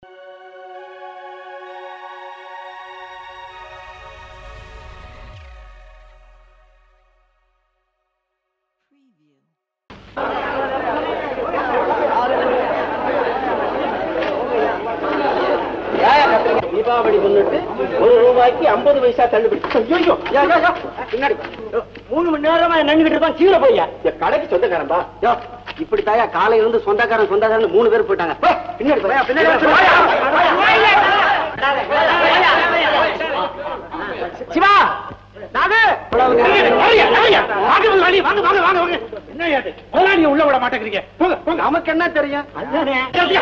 தீபாவளி முன்னிட்டு ஒரு ரூபாய்க்கு ஐம்பது பைசா தள்ளுபடி ஐயோ பின்னாடி யோ, மூணு மணி நேரமா நின்றுகிட்டு இருப்பான் கீழே போய்யா என் கடைக்கு சொந்தக்காரன்பா யோ இப்படி தாயா காலையில இருந்து சொந்தக்காரன் சொந்தக்காரன் மூணு பேர் போயிட்டாங்க போ, பின்னாடி போயா பின்னாடி சிவா நாகு உள்ள விட மாட்டேங்கிறீங்க போங்க போங்க நமக்கு என்ன தெரியும் அதுதானே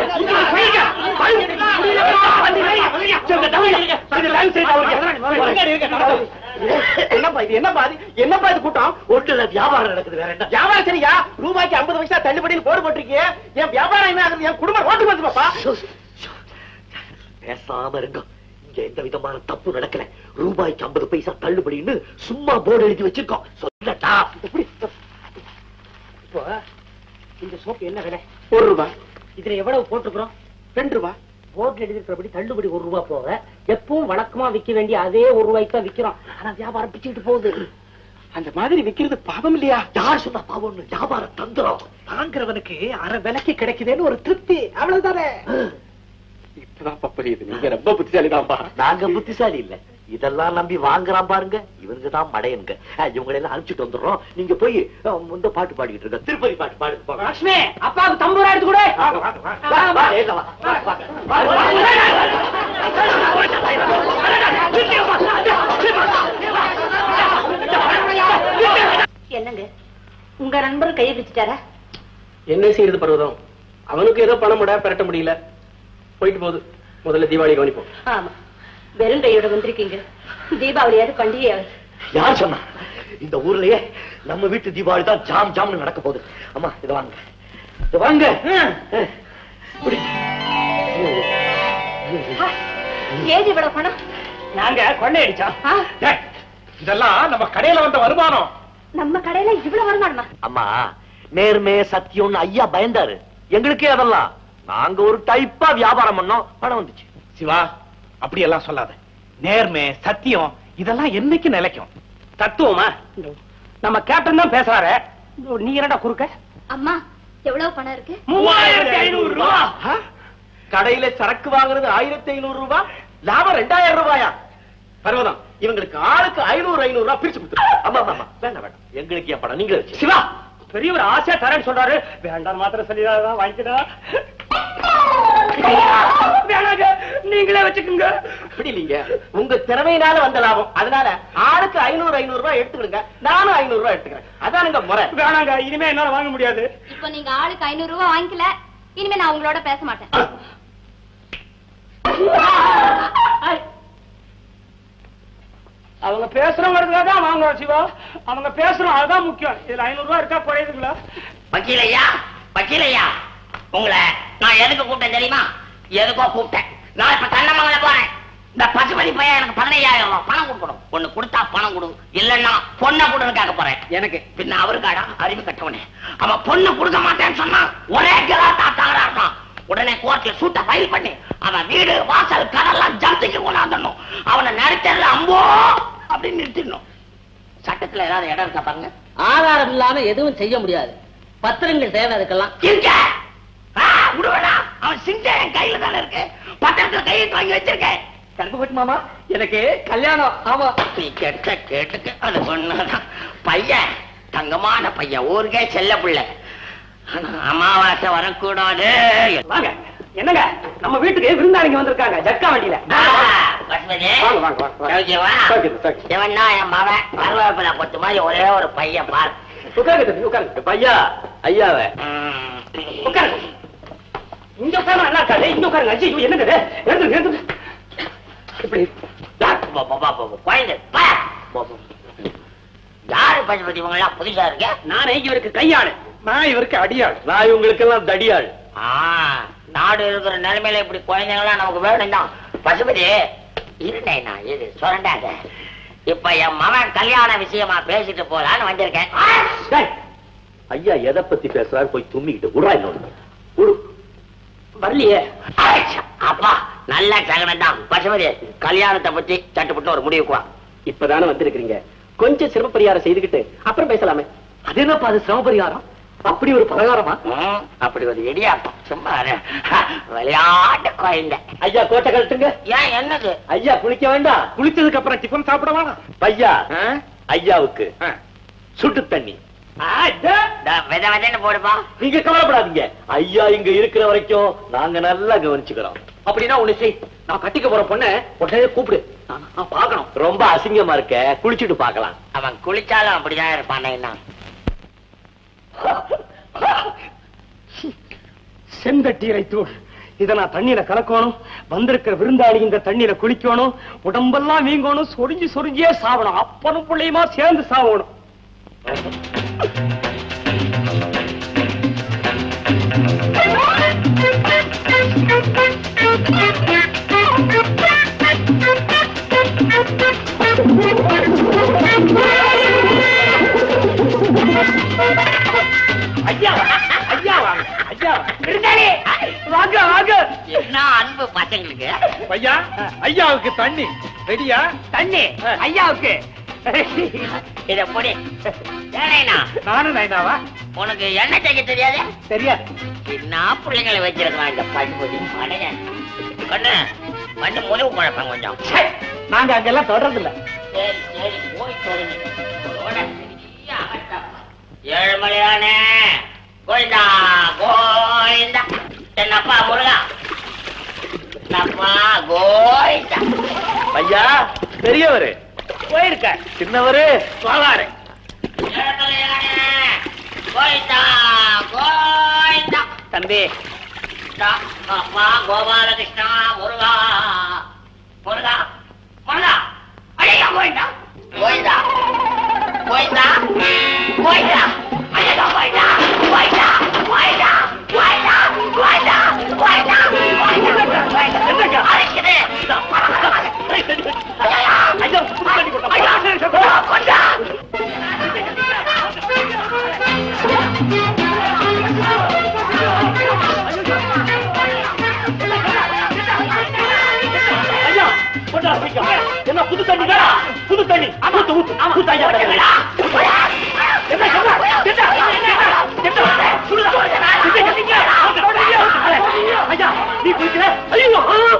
என்னப்பா இது என்னப்பா இது என்னப்பா இது கூட்டம் ஒட்டுல வியாபாரம் நடக்குது வேற என்ன வியாபாரம் சரியா ரூபாய்க்கு ஐம்பது பைசா தள்ளுபடின்னு போடு போட்டிருக்கீங்க என் வியாபாரம் என்ன ஆகுது என் குடும்பம் ரோட்டுக்கு வந்து பாப்பா பேசாம இருங்க இங்க எந்த விதமான தப்பு நடக்கல ரூபாய்க்கு ஐம்பது பைசா தள்ளுபடின்னு சும்மா போர்டு எழுதி வச்சிருக்கோம் சொல்லட்டா எப்படி இப்போ இந்த சோப்பு என்ன விலை ஒரு ரூபாய் இதுல எவ்வளவு போட்டுக்கிறோம் ரெண்டு ரூபாய் போர்ட்ல எழுதிருக்கிறபடி தள்ளுபடி ஒரு ரூபாய் போக எப்பவும் வழக்கமா விக்க வேண்டிய அதே ஒரு ரூபாய்க்கு தான் விக்கிறோம் ஆனா வியாபாரம் பிச்சுட்டு போகுது அந்த மாதிரி விக்கிறது பாவம் இல்லையா யார் சொன்னா பாவம்னு வியாபாரம் தந்துரும் வாங்குறவனுக்கு அரை விலைக்கு கிடைக்குதுன்னு ஒரு திருப்தி அவ்வளவுதானே இப்பதான் புரியுது நீங்க ரொம்ப புத்திசாலிதான்பா நாங்க புத்திசாலி இல்ல இதெல்லாம் நம்பி வாங்குறான் பாருங்க இவங்க தான் மடையனுங்க இவங்களை எல்லாம் அனுப்பிச்சுட்டு வந்துடுறோம் நீங்க போய் அஹ், இந்த பாட்டு பாடிக்கிட்டு இருக்க திருப்பதி பாட்டு பாடு போங்க. லட்சுமி அப்பாவுக்கு தம்பூரா எடுத்து கூட வா, வா, ஏங்க வா, வா, வா. வா, வா. என்னங்க உங்க நண்பர் கையை பிடிச்சிட்டாரா என்ன செய்யறது பர்வதம் அவனுக்கு ஏதோ பணம் முட பெரட்ட முடியல போயிட்டு போகுது முதல்ல தீபாவளி கவனிப்போம் ஆமா வெறும் கையோட வந்திருக்கீங்க தீபாவளியாவது பண்டிகையாவது யார் சொன்னா இந்த ஊர்லயே நம்ம வீட்டு தீபாவளி தான் ஜாம் ஜாம்னு நடக்க போகுது அம்மா இத வாங்க இத வாங்க இப்படி. ஏது இவ்வளவு பணம் நாங்க கொள்ளையடிச்சோம் ஆ, டேய், இதெல்லாம் நம்ம கடையில வந்த வருமானம் நம்ம கடையில இவ்வளவு வருமானமா அம்மா நேர்மை சத்தியம்னு ஐயா பயந்தாரு எங்களுக்கே அதெல்லாம் நாங்க ஒரு டைப்பா வியாபாரம் பண்ணோம் பணம் வந்துச்சு சிவா அப்படி எல்லாம் சொல்லாத நேர்மை சத்தியம் இதெல்லாம் என்னைக்கு நிலைக்கும் தத்துவமா நம்ம கேப்டன் தான் பேசுறாரு நீ என்னடா குறுக்க அம்மா எவ்வளவு பணம் இருக்கு மூவாயிரத்தி ஐநூறு ரூபாய் கடையில சரக்கு வாங்குறது ஆயிரத்தி ஐநூறு ரூபாய் லாபம் ரெண்டாயிரம் ரூபாயா பர்வதம் இவங்களுக்கு ஆளுக்கு ஐநூறு ஐநூறு ரூபாய் பிரிச்சு கொடுத்துரு ஆமா ஆமா ஆமா. வேண்டாம் வேண்டாம் எங்களுக்கு என் பணம் நீங்களே வச்சு சிவா பெரியவர் ஆசையா தரேன்னு சொல்றாரு வேண்டாம் மாத்திரம் சொல்லிடாதான் வாங்கிக்கடா வேணாங்க நீங்களே வச்சுக்கோங்க அப்படி இல்லைங்க உங்க திறமையினால வந்த லாபம் அதனால ஆளுக்கு ஐநூறு ஐநூறு ரூபாய் எடுத்துக்கிடுங்க நானும் ஐநூறு ரூபாய் எடுத்துக்கிறேன் அதானுங்க முறை வேணாங்க இனிமே என்னால வாங்க முடியாது இப்போ நீங்க ஆளுக்கு ஐநூறு ரூபாய் வாங்கிக்கல இனிமே நான் உங்களோட பேச மாட்டேன் அவங்க பேசுறவங்கிறதுக்காக தான் வாங்குறோம் சிவா அவங்க பேசுறோம் அதுதான் முக்கியம் இதுல ஐநூறு ரூபாய் இருக்கா குறையுதுங்களா வக்கீலையா வக்கீலையா உங்களை நான் எதுக்கு கூப்பிட்டேன் தெரியுமா எதுக்கோ கூப்பிட்டேன் நான் இப்ப கண்ணமங்கல போறேன் இந்த பசுபதி பையன் எனக்கு பதினையாயிரம் ரூபாய் பணம் கொடுக்கணும் ஒண்ணு கொடுத்தா பணம் கொடு இல்லன்னா பொண்ணை கொடுன்னு கேட்க போறேன் எனக்கு பின்ன அவருக்காடா அறிவு கட்டவனே அவன் பொண்ணு கொடுக்க மாட்டேன்னு சொன்னா ஒரே கிலா தாத்தாங்களா இருக்கான் உடனே கோர்ட்ல சூட்ட ஃபைல் பண்ணி அவன் வீடு வாசல் கடெல்லாம் ஜப்திக்கு கொண்டாந்துடணும் அவனை நடுத்தல அம்போ அப்படின்னு நிறுத்திடணும் சட்டத்துல ஏதாவது இடம் இருக்கா பாருங்க ஆதாரம் இல்லாம எதுவும் செய்ய முடியாது பத்திரங்கள் தேவை அதுக்கெல்லாம் இருக்க ஆ, விடுவேடா அவன் சிங்க என் கையில தானே இருக்கு பத்திரத்துல கையெழுத்து வாங்கி வச்சிருக்கேன் கருப்புப்பட்டு மாமா எனக்கு கல்யாணம் ஆமா நீ கெட்ட கேட்டுக்கு அது ஒண்ணுதான் பையன் தங்கமான பையன் ஊருக்கே செல்ல பிள்ளை ஆனா அமாவாசை வரக்கூடாது வாங்க என்னங்க நம்ம வீட்டுக்கு விருந்தாளிங்க வந்திருக்காங்க ஜட்கா வண்டியில ஆ, பசுபதி, வாங்க, வாங்க, வாங்க, வாங்க. சௌக்கியமா? சௌக்கியம், சௌக்கியம். இவன் தான் என் மகன் கருவேப்பிலை கொத்து மாதிரி ஒரே ஒரு பையன் பார் உட்காருங்க தம்பி உட்காருங்க பையா ஐயாவ ம். உட்காருங்க இங்க உட்காரு நல்லா இருக்காது இங்க உட்காருங்க ஐயோ என்னங்க இது? எழுந்துங்க எழுந்துங்க இப்படி பா, பா, பா, பா, பா, குழந்தை, பா. பா, பா. யாரு பசுபதி இவங்க எல்லாம் புதுசா இருக்க நானே இவருக்கு கையாளு நான் இவருக்கு அடியாள் நான் இவங்களுக்கு எல்லாம் தடியாள் ஆ, நாடு இருக்கிற நிலைமையில இப்படி குழந்தைங்களாம் நமக்கு வேணும் தான் பசுபதி இருண்டேண்ணா இது சுரண்டாத இப்ப என் மகன் கல்யாண விஷயமா பேசிட்டு போலான்னு வந்திருக்கேன் ஆ! டேய், ஐயா எதை பத்தி பேசுறாரு போய் தும்மிக்கிட்டு விடுறா இன்னொன்னு விடு வரலையே ஆயிடுச்சு. அப்பா நல்ல சகனம் தான் பசுமதி கல்யாணத்தை பத்தி சட்டுப்பட்டு ஒரு முடிவுக்கு வா இப்பதானே வந்திருக்கிறீங்க கொஞ்சம் சிரம பரிகாரம் செய்துக்கிட்டு அப்புறம் பேசலாமே அது என்னப்பா அது சிரம பரிகாரம் அப்படி ஒரு பலகாரமா ம், அப்படி ஒரு இடியாப்பம் சும்மா இரு. விளையாட்டு குழந்தை ஐயா கோட்டை கழட்டுங்க ஏன் என்னது ஐயா குளிக்க வேண்டாம் குளிச்சதுக்கு அப்புறம் டிஃபன் சாப்பிட வேணாம் பையா ஆ? ஐயாவுக்கு சுட்டு தண்ணி இதோ வித விதன்னு போடுப்பா நீங்க கவலைப்படாதீங்க ஐயா இங்க இருக்கிற வரைக்கும் நாங்க நல்லா கவனிச்சுக்கிறோம் அப்படின்னா ஒண்ணு செய் நான் கட்டிக்க போற பொண்ண உடனே கூப்பிடு நான் நான் பார்க்கணும் ரொம்ப அசிங்கமா இருக்க குளிச்சுட்டு பார்க்கலாம் அவன் குளிச்சாலும் அப்படிதான் இருப்பான் என்ன செந்தட்டீரை தூள் இத நான் தண்ணீர கலக்கணும் வந்திருக்கிற விருந்தாளி இந்த தண்ணீர குளிக்கணும் உடம்பெல்லாம் வீங்கணும் சொரிஞ்சு சொரிஞ்சியே சாவணும் அப்பனும் பிள்ளையுமா சேர்ந்து சாவணும் ஐயா ஐயா வாங்க ஐயா விருந்தாளி வாங்க வாங்க என்ன அன்பு பசங்களுக்கு ஐயா ஐயாவுக்கு தண்ணி ரெடியா தண்ணி ஐயாவுக்கு இத பொடி ஏனேனா நானும் நைனாவா உனக்கு என்ன செய்ய தெரியாது சரியா என்ன பிள்ளைங்களை வச்சிருக்கான் இந்த பண்புதி மடையன் கண்ணு கண்ணு முறிவு குழப்பம் கொஞ்சம் நாங்க அங்கெல்லாம் தொடர்றது இல்ல சரி சரி போய் சொல்லுங்க உன்னோட பெரிய அகட்டம். ஏழுமலையானே கோயிந்தா கோயிந்தா என்னப்பா முருகா என்னப்பா கோயிந்தா ஐயா பெரியவரு போயிருக்க சின்னவரு வாவாரு ஏழுமலையானே கோயிந்தா கோயிந்தா தம்பி அப்பா கோபாலகிருஷ்ணா முருகா முருகா முருகா ஐயா கோயிந்தா கோயிந்தா கோயிந்தா கோயிந்தா ஐயா கோயிந்தா கோயிந்தா கோயிந்தா கோயிந்தா கோயிந்தா கோயிந்தா கோயிந்தா அழைக்குது ஐயா ஐயா கொண்டா ஐயா கொண்டா, சீக்கிரம். என்ன புது தண்ணி புது தண்ணி ஊத்து, ஊத்து, ஊத்து, ஐயா, போட்டுங்களா? என்ன, என்ன, என்ன, என்ன, என்ன, சுடுதா. இது, இது, ஐயா நீ குளிக்கிற ஐயோ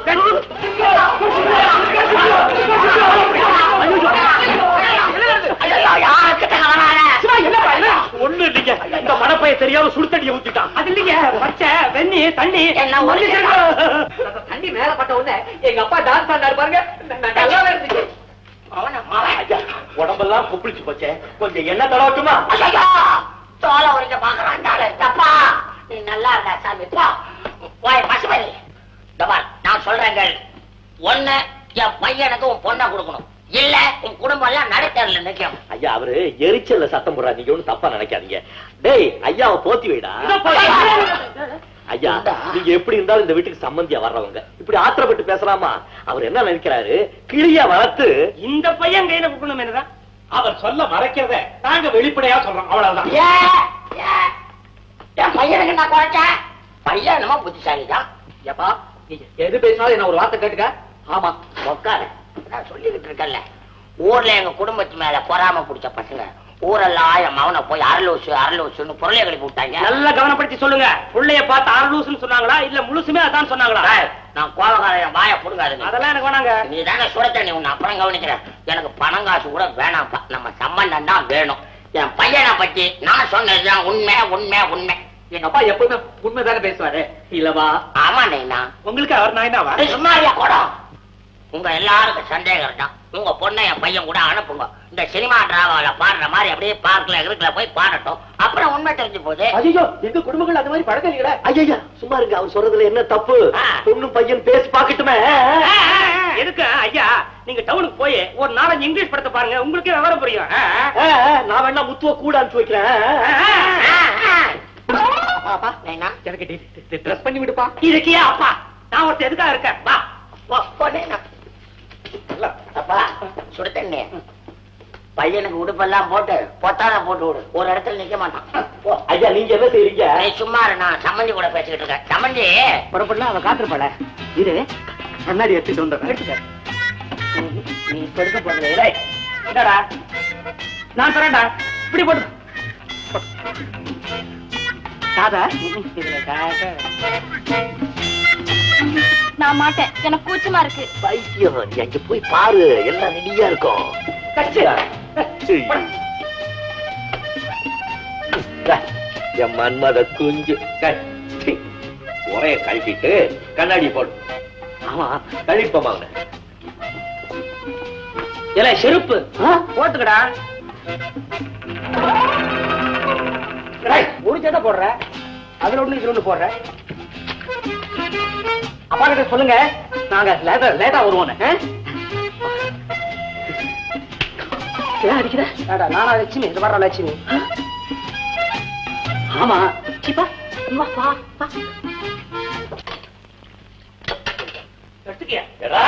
ஐயோ யார் கிட்ட வராத ஒண்ணு இல்லைங்க இந்த மடப்பைய தெரியாம சுடு தண்ணியை ஊத்திட்டான் அது இல்லைங்க பச்சை வெண்ணி தண்ணி என்ன ஒரு தண்ணி மேல பட்ட உடனே எங்க அப்பா டான்ஸ் ஆடினாரு பாருங்க ந- நல்லாவே இருந்துச்சு ஐயா உடம்பெல்லாம் குப்பிளிச்சு போச்சே கொஞ்சம் எண்ணெய் தடவட்டுமா ஐயோ தோலை உரிக்க பாக்குறான் தப்பா நீ நல்லா இருக்க சாமி போ போய் பசுமதி தபால் நான் சொல்றேங்க ஒண்ணு என் பையனுக்கு உன் பொண்ணை கொடுக்கணும் இல்ல உன் குடும்பம் எல்லாம் நடுத்தரில் நிக்கும் ஐயா அவரு எரிச்சல்ல சத்தம் போடுறா நீங்க ஒண்ணும் தப்பா நினைக்காதீங்க டேய் ஐயாவை போத்தி வைடா ஐயா இந்தா. நீங்க எப்படி இருந்தாலும் இந்த வீட்டுக்கு சம்பந்தியா வர்றவங்க இப்படி ஆத்திரப்பட்டு பேசலாமா அவர் என்ன நினைக்கிறாரு கிளிய வளர்த்து இந்த பையன் கையில கொடுக்கணும் என்னதான் அவர் சொல்ல மறைக்கிறத நாங்க வெளிப்படையா சொல்றோம் அவ்வளவுதான் ஏ, ஏ, என் பையனுக்கு நான் குறைச்சேன் பையன் என்னமோ புத்திசாலி தான் எப்பா நீங்க எது பேசினாலும் என்ன ஒரு வார்த்தை கேட்டுக்க ஆமா உட்காரு நான் சொல்லிக்கிட்டு இருக்கேன்ல ஊர்ல எங்க குடும்பத்து மேல பொறாம பிடிச்ச பசங்க ஊரெல்லாம் என் மவனை போய் அரலூசு அரலூசுன்னு பொருளை கழிப்பு விட்டாங்க நல்லா கவனப்படுத்தி சொல்லுங்க புள்ளைய பார்த்து ஆறு சொன்னாங்களா இல்ல முழுசுமே அதான் சொன்னாங்களா ஏய், நான் கோபக்காரன் என் வாயை புடுங்காதுங்க அதெல்லாம் எனக்கு வேணாங்க நீ தானே சுட தண்ணி உன்னை அப்புறம் கவனிக்கிறேன் எனக்கு பணம் காசு கூட வேணாம்ப்பா நம்ம சம்பந்தம் தான் வேணும் என் பையனை பத்தி நான் சொன்னதுதான் உண்மை உண்மை உண்மை எங்க அப்பா எப்பவுமே உண்மைதானே பேசுவாரு இல்லவா ஆமா நைனா உங்களுக்கு அவர் நான் என்னவா அது சும்மா இல்லையா கூடம் உங்க எல்லாருக்கும் சந்தேகம் தான் உங்க பொண்ணை என் பையன் கூட அனுப்புங்க இந்த சினிமா டிராமாவில பாடுற மாதிரி அப்படியே பார்க்கல இருக்குல போய் பாடட்டும் அப்புறம் உண்மை தெரிஞ்சு போகுது ஐயோ எங்க குடும்பங்கள் அது மாதிரி பழக்கம் இல்லையா ஐயா சும்மா இருங்க அவர் சொல்றதுல என்ன தப்பு ஆ. பொண்ணும் பையன் பேசி பாக்கட்டுமே எதுக்கு ஐயா நீங்க டவுனுக்கு போய் ஒரு நாலஞ்சு இங்கிலீஷ் படத்தை பாருங்க உங்களுக்கே விவரம் புரியும் ஆ, ஆ. ஆ, ஆ, நான் வேணா முத்துவ கூட அனுப்பிச்சு வைக்கிறேன் பாப்பா நைனா எனக்கு ட்ரெஸ் பண்ணி விடுப்பா இருக்கியா அப்பா நான் ஒருத்தர் எதுக்காக இருக்கேன் வா போ, போ நைனா அப்பா சுடு தண்ணி பையனுக்கு உடுப்பெல்லாம் போட்டு பொத்தான போட்டு விடு ஒரு இடத்துல நிக்க மாட்டான் போ. ஐயா நீங்க என்ன செய்றீங்க நீ சும்மா இரு, நான் சம்மந்தி கூட பேசிக்கிட்டு இருக்கேன் சம்மந்தி புறப்படலாம் அவ காத்திருப்பாள இரு கண்ணாடி எடுத்துட்டு வந்துடுறேன் எடுத்துக்க நீ இப்ப எடுக்க போறது இல்லை என்னடா நான் தரேன்டா இப்படி போட்டு காதா இதுல காக்க நான் மாட்டேன் எனக்கு கூச்சமா இருக்கு பைத்தியம் நீ அங்க போய் பாரு எல்லாம் ரெடியா இருக்கும் கச்சு என் மன்மத குஞ்சு ஒரே கழட்டிட்டு கண்ணாடி போடு ஆமா கழிப்போம் அவனை இல்ல செருப்பு போட்டுக்கடா டேய், ஒரு ஜடை போடுற அதுல ஒண்ணு இதுல ஒண்ணு போடுற அப்பா கிட்ட சொல்லுங்க நாங்க லேட்டா லேட்டா வருவோம் ஏன் அடிக்கிற ஏடா நானா லட்சுமி இது வர்ற லட்சுமி ஆமா சிப்பா வா வா வா எடுத்துக்கியா எடா,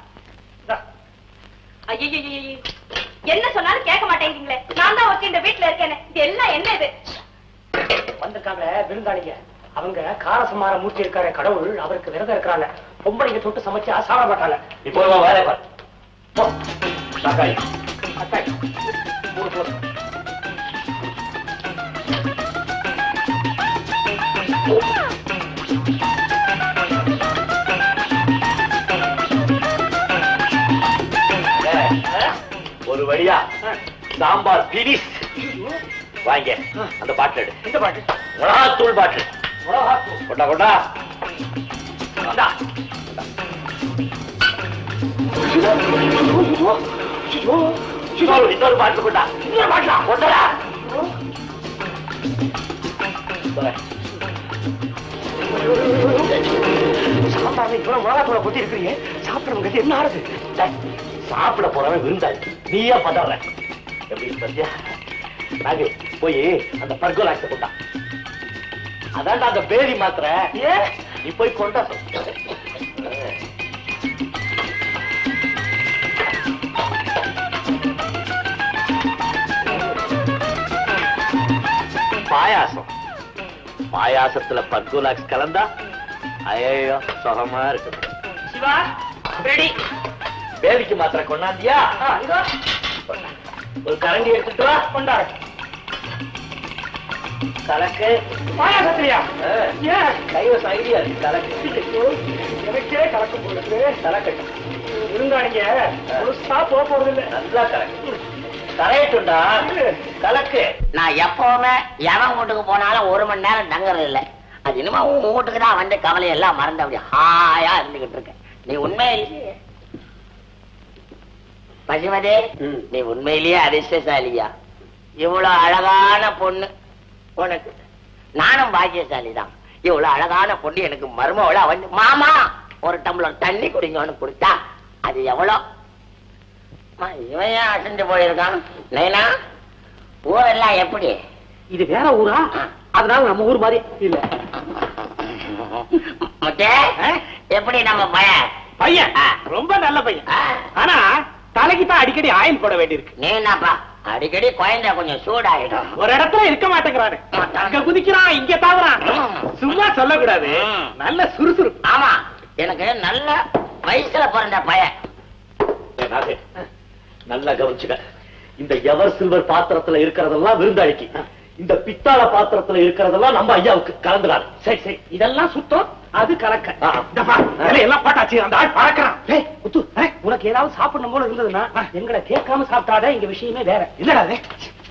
ஐயோ என்ன சொன்னாலும் கேட்க மாட்டேங்கிறீங்களே நான் தான் ஒருத்தி இந்த வீட்டுல இருக்கேன்னு இது எல்லாம் என்ன இது வந்திருக்காங்க விருந்தாளிங்க அவங்க காரசமார மூர்த்தி இருக்காரு கடவுள் அவருக்கு விரதம் இருக்கிறாங்க பொம்பளைங்க தொட்டு சமைச்சு சாப்பிட மாட்டாங்க நீ போய் உன் வேலையை பாரு போ. தக்காளி. அத்தாய், மூணு போதும். ஒரு வழியா சாம்பார் பிரிஸ் வாங்க அந்த பாட்டில் எடு இந்த பாட்டு மிளகாத்தூள் பாட்டில் மிளகாத்தூள். கொண்டா கொண்டா இந்தா. இன்னொரு இன்னொரு பாட்டில் கொண்டா இன்னொரு பாட்டிலா கொண்டா சாம்பார்ல இவ்வளவு மிளகாத்தூளை கொட்டி இருக்கிறீங்க சாப்பிடுறவங்க கதி என்ன ஆறுது சாப்பிட போறவன் விருந்தாளி நீயா பதற எப்படி இருக்கு பாத்தியா நாகு போய் அந்த பர்கோலாக்ஸ கொண்டா அதான்டா அந்த பேதி மாத்திரை நீ போய் கொண்டா சொல்லு. பாயாசம் பாயாசத்துல பர்கோலாக்ஸ் கலந்தா ஐயோ சுகமா இருக்கு சிவா ரெடி பேதிக்கு மாத்திரை கொண்டாந்தியா இதோ ஒரு கரண்டி எடுத்துட்டு வா கொண்டாரு கலக்கு பாயாசத்திரியா ஆ, ஏன் கைவசம் ஐடியா இருக்கு கலக்கு எனக்கே கலக்கும் போடுறது கலக்கட்டும் விருந்தாளிங்க முழுசா போக போறது இல்ல நல்லா கலக்கு கரையட்டும்டா கலக்கு நான் எப்பவுமே எவன் வீட்டுக்கு போனாலும் ஒரு மணி நேரம் தங்குறது இல்ல அது இனிமே உன் வீட்டுக்கு தான் வந்து கவலை எல்லாம் மறந்து அப்படி ஹாயா இருந்துகிட்டு இருக்க நீ உண்மையிலேயே பசுமதே ம். நீ உண்மையிலேயே அதிர்ஷ்டசாலியா இவ்வளவு அழகான பொண்ணு உனக்கு நானும் பாக்கியசாலி தான் இவ்வளவு அழகான பொண்ணு எனக்கு மருமவள வந்து மாமா ஒரு டம்ளர் தண்ணி குடிங்கன்னு கொடுத்தா அது எவ்வளோ அம்மா, இவன் ஏன் அசந்து போயிருக்கான் நைனா ஊரெல்லாம் எப்படி இது வேற ஊரா அதனால நம்ம ஊர் மாதிரி இல்ல முத்தே எப்படி நம்ம பையன் பையன் ஆ. ரொம்ப நல்ல பையன் ஆ, ஆனா தலைக்கு தான் அடிக்கடி ஆயில் போட வேண்டியிருக்கு நீ என்னப்பா அடிக்கடி குழந்தை கொஞ்சம் சூடாயிடும் ஒரு இடத்துல இருக்க மாட்டேங்கிறாரு அங்க குதிக்கிறான் இங்க தாவறான் சும்மா சொல்லக்கூடாது ம். நல்ல சுறுசுறுப்பு ஆமா எனக்கு நல்ல வயசுல பிறந்த பையன் ஏய், நாகு, நல்லா கவனிச்சுக்க இந்த எவர் சில்வர் பாத்திரத்துல இருக்கிறதெல்லாம் விருந்தாளிக்கு இந்த பித்தாள பாத்திரத்துல இருக்கிறதெல்லாம் நம்ம ஐயாவுக்கு கலந்துடாது சரி சரி இதெல்லாம் சுத்தம் அது கலக்க ஆ. இந்த பார், இலை எல்லாம் போட்டாச்சு அந்த ஆள் பறக்கிறான் ஏய், முத்து, ஏய், உனக்கு ஏதாவது சாப்பிடணும் போல இருந்ததுன்னா எங்களை கேட்காம சாப்பிட்டாத இங்க விஷயமே வேற இல்லடா அது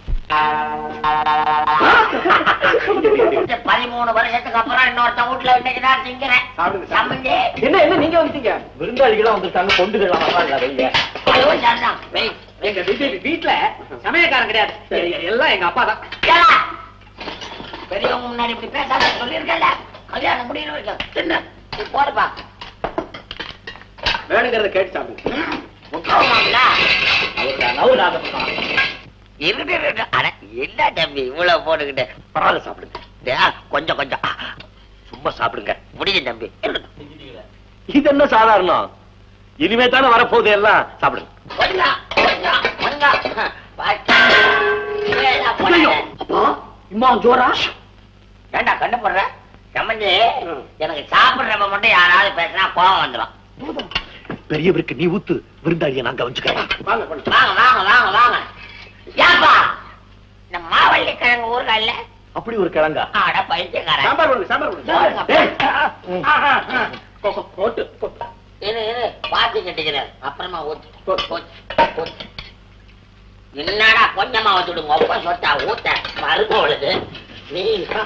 இந்த பதிமூணு வருஷத்துக்கு அப்புறம் இன்னொருத்த வீட்டுல இன்னைக்கு தான் திங்கிறேன் சாப்பிடுங்க. சம்மந்தி என்ன என்ன நீங்க வந்துட்டீங்க விருந்தாளிகளாம் வந்துட்டாங்க கொண்டுகள்லாம் வர்றாங்க வைங்க ஐயோ, சரிதான். வெய். எங்க வீட்டு வீட்டுல சமயக்காரன் கிடையாது எ- எல்லாம் எங்க அப்பா தான் ஏடா, பெரியவங்க முன்னாடி இப்படி பேசாத சொல்லியிருக்கல கல்யாணம் முடியல வரைக்கும் தின்னு நீ போடுப்பா வேணுங்கிறத கேட்டு சாப்பிடுங்க முக்கியமாங்களா அவரு அவரு நாக இருக்கு இருக்கு. அட என்ன தம்பி இவ்வளவு போட்டுக்கிட்டு பரவாயில்ல சாப்பிடுங்க டேய், கொஞ்சம் கொஞ்சம் சும்மா சாப்பிடுங்க முடியும் தம்பி இது என்ன சாதாரணம் இனிமே தானே வரப்போகுது எல்லாம் சாப்பிடுங்க கொஞ்சம் கொஞ்சம் கொஞ்சம் பாக்கி. ஏடா, போடாத. அப்பா இம்மா ஜோரா ஏண்டா கண்டுபடுற சம்மந்தி எனக்கு சாப்பிடுறப்ப மட்டும் யாராவது பேசினா கோவம் வந்துடும் பெரியவருக்கு நீ ஊத்து விருந்தாளியை நான் கவனிச்சுக்கிறேன் வாங்க போலாம். வாங்க வாங்க வாங்க வாங்க ஏப்பா இந்த மாவள்ளி கிழங்கு ஊர்காயில அப்படி ஒரு கிழங்கா ஆட பைத்தியக்காரன் சாம்பார் கொடுங்க சாம்பார் கொடுங்க போடுங்க. ஏய், ஆ, ஆ, ஆ. கொ- கொ- போட்டு கொ- இரு இரு பாத்து கட்டிக்கிறார் அப்புறமா ஊத்து போட்டு. ஊத்து, ஊத்து. என்னடா கொஞ்சமா ஊத்துடுங்க ஒப்ப சொத்தா ஊத்த மறுபொழுது நீ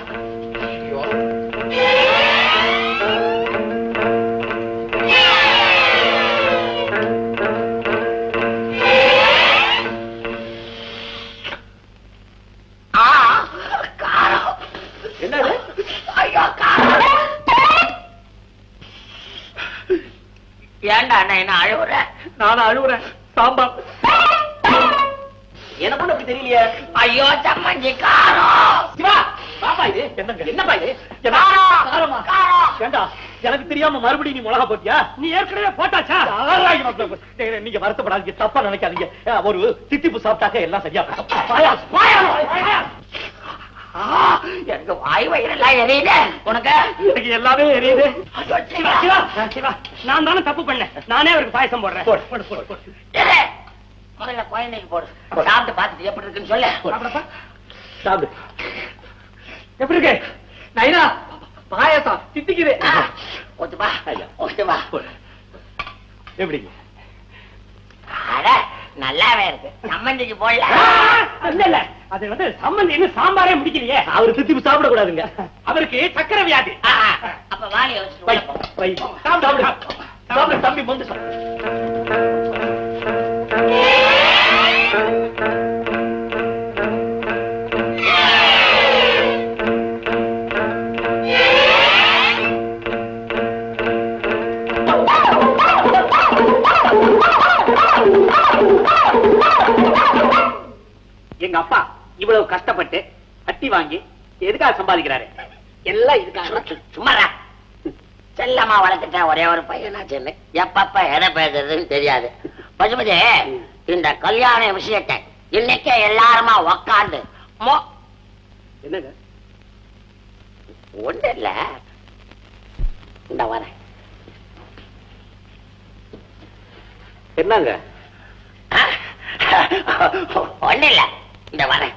ஆ, காரம். என்னது ஐயோ, காரம். ஏன்டா அண்ணா என்ன அழுவுற நானும் அழுவுறேன் சாம்பார் என்ன பண்ண அப்படி தெரியலையே ஐயோ சம்மஞ்சி காரம் சிவா பாப்பா இது என்னங்க? என்னப்பா இது காரம் காரமா? காரம் ஏண்டா எனக்கு தெரியாம மறுபடியும் நீ மிளகா போட்டியா நீ ஏற்கனவே போட்டாச்சா நீங்க- நீங்க வருத்தப்படாதீங்க தப்பா நினைக்காதீங்க அஹ், ஒரு தித்திப்பு சாப்பிட்டாக்க எல்லாம் சரியா போகும். பாயாஸ், பாயாஸ், பாயாஸ். ஆ, எனக்கு வாய் வயிறெல்லாம் எரியுது உனக்கு எனக்கு எல்லாமே எரியுது ஐயோ, சிவா, சிவா, சிவா, நான் தானே தப்பு பண்ணேன் நானே அவருக்கு பாயசம் போடுறேன் போடு, போடு, போடு, போடு. இரு. முதல்ல குழந்தைக்கு போடு சாப்பிட்டு பார்த்துட்டு எப்படி இருக்குன்னு சொல்லு சாப்பிடப்பா. சாப்பிடு எப்படி இருக்கு நைனா பாயாசம் தித்திக்குது ஆ, ஒத்துப்பா ஒத்துப்பா எப்படிங்க அட நல்லாவே இருக்கு சம்மந்திக்கு போடல ஆ, இல்ல இல்ல அது வந்து சம்பந்தி இன்னும் சாம்பாரே முடிக்கலையே அவரு தித்திப்பு சாப்பிட கூடாதுங்க அவருக்கு சக்கரை வியாதி ஆ, ஆ, அப்ப வாங்கி வச்சுட்டு வை, உள்ள போ. வை. சாப்பிடு சாப்பிடு தம்பி வந்து சாப்பிடு எங்க அப்பா இவ்வளவு கஷ்டப்பட்டு அட்டி வாங்கி எதுக்காக சம்பாதிக்கிறாரு எல்லாம் இதுக்காக சு- சும்மாடா செல்லமா வளர்த்துட்டேன் ஒரே ஒரு பையனாச்சுன்னு எப்பப்ப எதை பேசுறதுன்னு தெரியாது பசுமதி இந்த கல்யாண விஷயத்தை இன்னைக்கே எல்லாருமா உக்காந்து மோ என்னங்க ஒண்ணு இல்ல இந்த வரேன் என்னங்க ஒண்ணு இல்ல இந்த வரேன்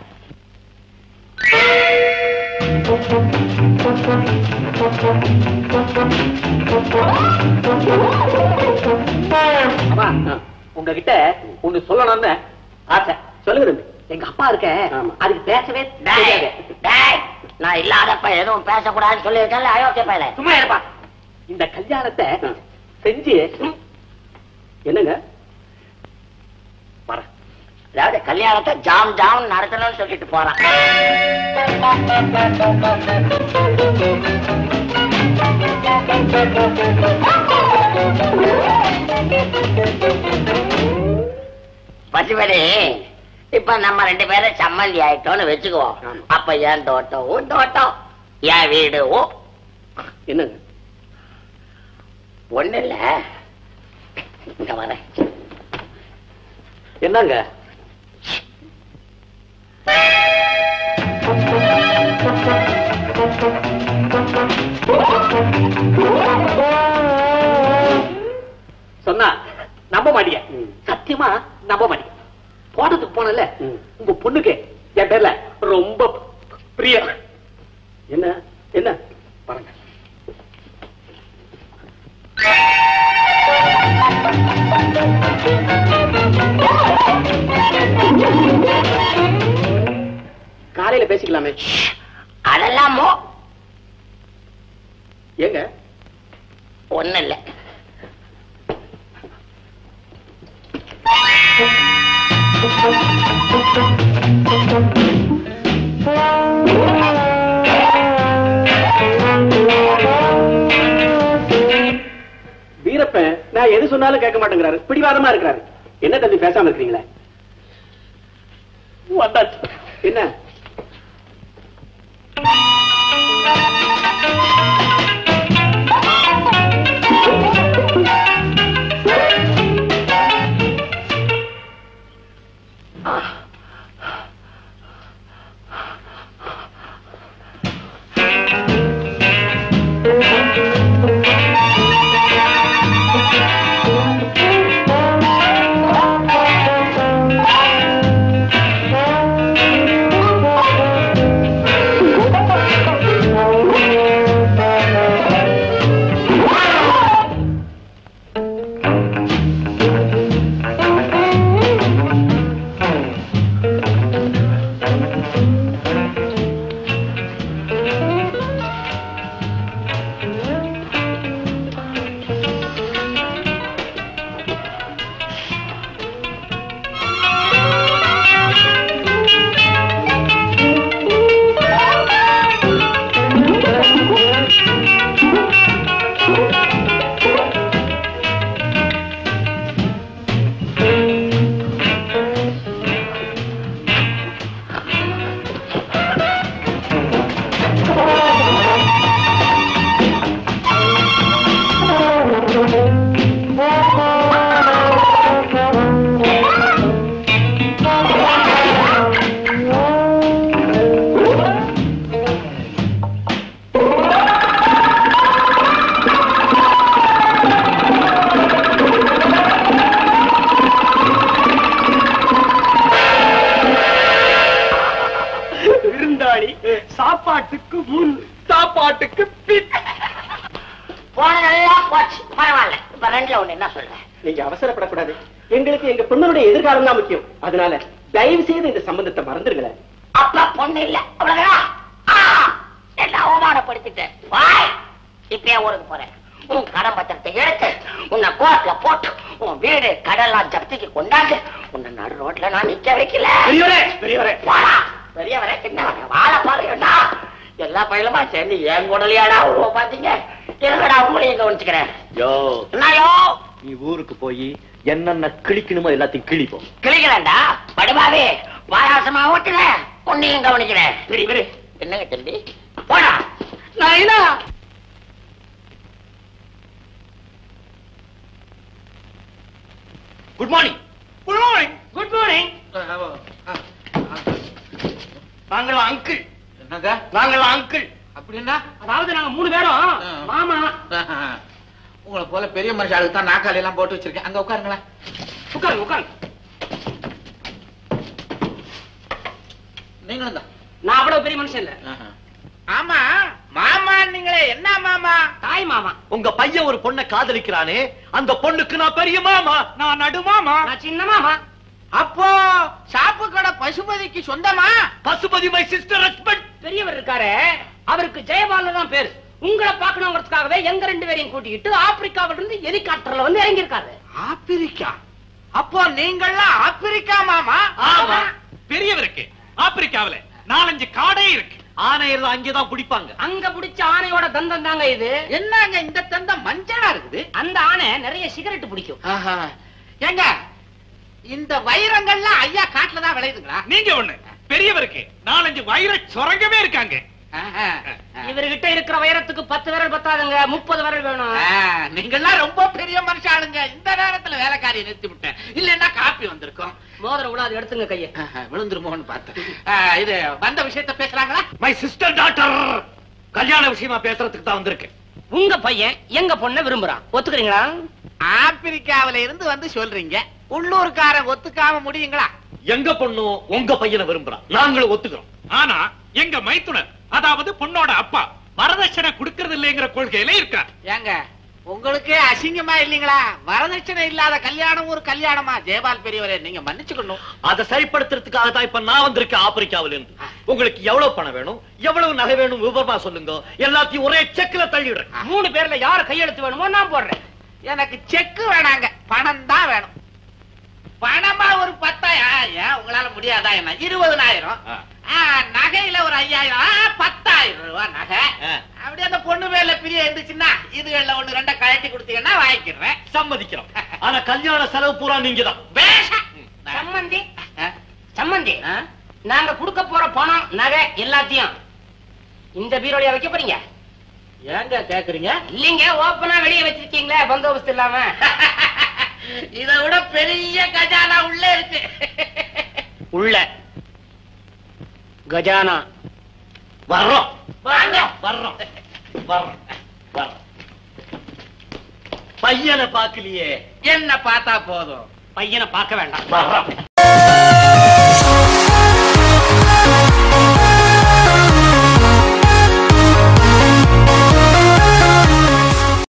அம்மா உங்ககிட்ட ஒண்ணு சொல்லணும்னு ஆசை சொல்லுங்க தம்பி எங்க அப்பா இருக்க அதுக்கு பேசவே டேய், தெரியாது. டேய், நான் இல்லாதப்ப எதுவும் பேசக்கூடாதுன்னு சொல்லியிருக்கேன்ல அயோக்கிய பையல சும்மா இருப்பா இந்த கல்யாணத்தை செஞ்சு என்னங்க வரேன் அதாவது கல்யாணத்தை ஜாம் ஜாம் நடத்தணும்னு சொல்லிட்டு போறான் பசுபதி இப்ப நம்ம ரெண்டு பேரும் சம்மந்தி ஆயிட்டோம்னு வச்சுக்குவோம் ஆமா. அப்ப என் தோட்டம் உன் தோட்டம் என் வீடு ஓ என்னங்க ஒண்ணு இல்ல இங்க வரேன் என்னங்க சொன்னா நம்ப மாட்டீங்க சத்தியமா நம்ப மாட்டீங்க போட்டதுக்கு போனல உங்க பொண்ணுக்கு என் பேர்ல ரொம்ப பிரியம் என்ன என்ன பாருங்க காலையில பேசிக்கலாமே அதெல்லாம் மோ ஏங்க ஒண்ணு இல்ல வீரப்பன் நான் எது சொன்னாலும் கேட்க மாட்டேங்கிறாரு பிடிவாதமா இருக்கிறாரு என்ன தம்பி பேசாம இருக்கிறீங்களே வந்தாச்சு என்ன மாட்டுக்கு பின் போனதெல்லாம் போச்சு பரவாயில்ல இப்ப ரெண்டுல ஒண்ணு என்ன சொல்ற நீங்க அவசரப்படக்கூடாது எங்களுக்கு எங்க பொண்ணுடைய எதிர்காலம் தான் முக்கியம் அதனால தயவு செய்து இந்த சம்பந்தத்தை மறந்துருங்களேன் அப்பா பொண்ணு இல்ல அவ்வளவுதான் ஆ, என்ன அவமானப்படுத்திட்டேன் வாய் இப்பயே ஊருக்கு போறேன் உன் கடன் பத்திரத்தை எடுத்து உன்னை கோர்ட்ல போட்டு உன் வீடு கடலாம் ஜப்திக்கு கொண்டாந்து உன்னை நடு ரோட்ல நான் நிக்க வைக்கல பெரியவரே பெரியவரே வாடா பெரியவரே சின்னவரே வாழ பாருங்கடா எல்லா பயிலுமா சேர்ந்து ஏன் குடலையாடா உருவ பாத்தீங்க இருக்கடா உங்களையும் கவனிச்சுக்கிறேன் யோ என்னயோ நீ ஊருக்கு போய் என்னென்ன கிழிக்கணுமோ எல்லாத்தையும் கிழிப்போம் கிளிக்கிறேன்டா படுபாவே பாயாசமா ஓட்டுறேன் உன்னையும் கவனிக்கிறேன் பெரியவரே என்னங்க தம்பி போடா நாயினா good morning good morning good morning நாங்களாம் அங்கிள் என்னங்க நாங்களாம் அங்கிள் அப்படின்னா அதாவது நாங்க மூணு பேரும் ஆ. மாமா உங்களை போல பெரிய மனுஷாளுக்கு தான் நாக்காளி எல்லாம் போட்டு வச்சிருக்கேன் அங்க உட்காருங்களேன் உட்காருங்க உட்காருங்க நீங்களும் தான் நான் அவ்வளவு பெரிய மனுஷன் இல்ல ஆமா மாமா நீங்களே என்ன மாமா தாய் மாமா உங்க பையன் ஒரு பொண்ணை காதலிக்கிறானே அந்த பொண்ணுக்கு நான் பெரிய மாமா நான் நடுமாமா நான் சின்ன மாமா அப்போ சாப்பு கடை பசுபதிக்கு சொந்தமா பசுபதி மை சிஸ்டர் ஹஸ்பண்ட் பெரியவர் இருக்காரு அவருக்கு ஜெயபால தான் பேரு உங்களை பார்க்கணுங்கிறதுக்காகவே எங்க ரெண்டு பேரையும் கூட்டிக்கிட்டு ஆப்பிரிக்காவில இருந்து ஹெலிகாப்டர்ல வந்து இறங்கி இருக்காரு ஆப்பிரிக்கா அப்போ நீங்கள்லாம் ஆப்பிரிக்கா மாமா ஆமா பெரியவருக்கு ஆப்பிரிக்காவுல நாலஞ்சு காடே இருக்கு ஆனையெல்லாம் அங்கேதான் பிடிப்பாங்க அங்க பிடிச்ச ஆனையோட தந்தம் தாங்க இது என்னங்க இந்த தந்தம் மஞ்சளா இருக்குது அந்த ஆனை நிறைய சிகரெட் பிடிக்கும் ஆஹா. ஏங்க இந்த வைரங்கள்லாம் ஐயா காட்டுல தான் விளையுதுங்களா நீங்க ஒண்ணு பெரியவருக்கு நாலஞ்சு வைர சுரங்கமே இருக்காங்க ஆஹா. இவர்கிட்ட இருக்கிற வைரத்துக்கு பத்து விரல் பத்தாதுங்க முப்பது விரல் வேணும் ஆ, நீங்கெல்லாம் ரொம்ப பெரிய மனுஷாளுங்க இந்த நேரத்துல வேலைக்காரியை நிறுத்தி விட்டேன் இல்லன்னா காப்பி வந்திருக்கும் மோதிரம் கூட அது எடுத்துங்க கைய ஆஹா, விழுந்துருமோன்னு பார்த்தேன் ஆ, இது வந்த விஷயத்த பேசுறாங்களா மை சிஸ்டர் டாக்டர் கல்யாண விஷயமா பேசுறதுக்கு தான் வந்திருக்கேன் உங்க பையன் எங்க பொண்ண விரும்புறான் ஒத்துக்கிறீங்களா ஆப்பிரிக்காவில இருந்து வந்து சொல்றீங்க உள்ளூர்காரன் ஒத்துக்காம முடியுங்களா எங்க பொண்ணும் உங்க பையனை விரும்புறான் நாங்களும் ஒத்துக்கிறோம் ஆனா எங்க மைத்துனர் அதாவது பொண்ணோட அப்பா வரதட்சணை கொடுக்கறது இல்லைங்கிற கொள்கையில இருக்கார் ஏங்க உங்களுக்கே அசிங்கமா இல்லீங்களா வரதட்சணை இல்லாத கல்யாணம் ஒரு கல்யாணமா ஜெயபால் பெரியவரே நீங்க மன்னிச்சுக்கணும் அதை சரிப்படுத்துறதுக்காக தான் இப்ப நான் வந்திருக்கேன் ஆப்பிரிக்காவில இருந்து உங்களுக்கு எவ்வளவு பணம் வேணும் எவ்வளவு நகை வேணும் விவரமா சொல்லுங்க எல்லாத்தையும் ஒரே செக்ல தள்ளிடுறேன் மூணு பேர்ல யார் கையெழுத்து வேணுமோ நான் போடுறேன் எனக்கு செக் வேணாங்க பணம் தான் வேணும் பணமா ஒரு பத்தாயிரம் ஏன் உங்களால முடியாதா என்ன இருபதுனாயிரம் ஆ. ஆ, நகையில ஒரு ஐயாயிரம் ஆ, பத்தாயிரம் ரூபாய் நகை ஆ. அப்படியே அந்த பொண்ணு பேர்ல பிரிய இருந்துச்சுன்னா இதுகள்ல ஒண்ணு ரெண்டா கழட்டி கொடுத்தீங்கன்னா வாங்கிக்கிறேன் சம்மதிக்கிறோம் ஆனா கல்யாண செலவு பூரா நீங்க தான் பேஷா. சம்மந்தி ஆ? சம்மந்தி ஆ? நாங்க கொடுக்க போற பணம் நகை எல்லாத்தையும் இந்த பீரோலியா வைக்க போறீங்க ஏங்க கேக்குறீங்க இல்லீங்க ஓப்பனா வெளியே வச்சிருக்கீங்களே பந்தோபஸ்து இல்லாம இத விட பெரிய கஜானா உள்ள இருக்கு உள்ள கஜானா வர்றோம் வாங்க. வர்றோம் வர்றோம் வர்றோம் பையனை பாக்கலையே என்ன பார்த்தா போதும் பையனை பார்க்க வேண்டாம் வர்றோம்